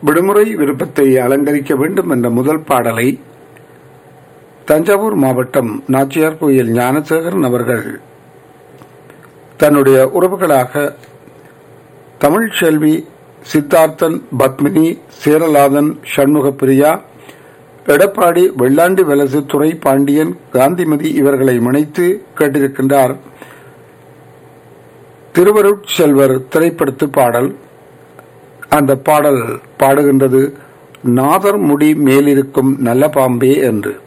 விடுமுறை விருப்பத்தை அலங்கரிக்க வேண்டும் என்ற முதல் பாடலை தஞ்சாவூர் மாவட்டம் நாச்சியார் கோயில் ஞானசேகரன் அவர்கள் தன்னுடைய உறவுகளாக தமிழ்ச்செல்வி சித்தார்த்தன் பத்மினி சேரலாதன் சண்முக பிரியா எடப்பாடி வெள்ளாண்டி வலசு துறை பாண்டியன் காந்திமதி இவர்களை முனைத்து கேட்டிருக்கின்றார் திருவருட்செல்வர் திரைப்படத்து பாடல் அந்த பாடல் பாடுகின்றது நாதர் முடி மேலிருக்கும் நல்ல பாம்பே என்று